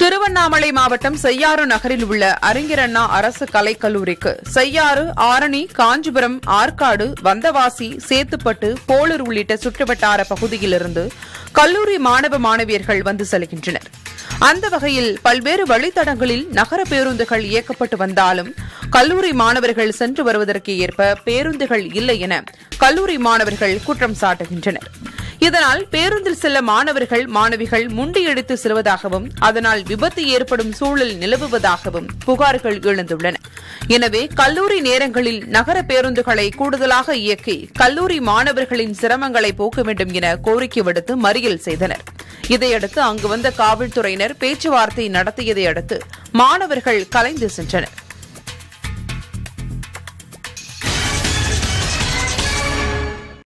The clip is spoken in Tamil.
திருவண்ணாமலை மாவட்டம் செய்யாறு நகரில் உள்ள அறிஞர் அண்ணா அரசு கலைக் கல்லூரிக்கு செய்யாறு ஆரணி காஞ்சிபுரம் ஆற்காடு வந்தவாசி சேத்துப்பட்டு போளூர் உள்ளிட்ட சுற்றுவட்டார பகுதியிலிருந்து கல்லூரி மாணவ மாணவியர்கள் வந்து செல்கின்றனர் அந்த வகையில் பல்வேறு வழித்தடங்களில் நகர பேருந்துகள் இயக்கப்பட்டு வந்தாலும் கல்லூரி மாணவர்கள் சென்று வருவதற்கு ஏற்ப பேருந்துகள் இல்லை என கல்லூரி மாணவர்கள் குற்றம் சாட்டுகின்றனர் இதனால் பேருந்தில் செல்ல மாணவர்கள் மாணவிகள் முண்டியடித்து செல்வதாகவும் அதனால் விபத்து ஏற்படும் சூழல் நிலவுவதாகவும் புகார்கள் எழுந்துள்ளன எனவே கல்லூரி நேரங்களில் நகர பேருந்துகளை கூடுதலாக இயக்கி கல்லூரி மாணவர்களின் சிரமங்களை போக்க வேண்டும் என கோரிக்கை விடுத்து மறியல் செய்தனர் இதையடுத்து அங்கு வந்த காவல்துறையினர் பேச்சுவார்த்தை நடத்தியதை அடுத்து மாணவர்கள் கலைந்து சென்றனர்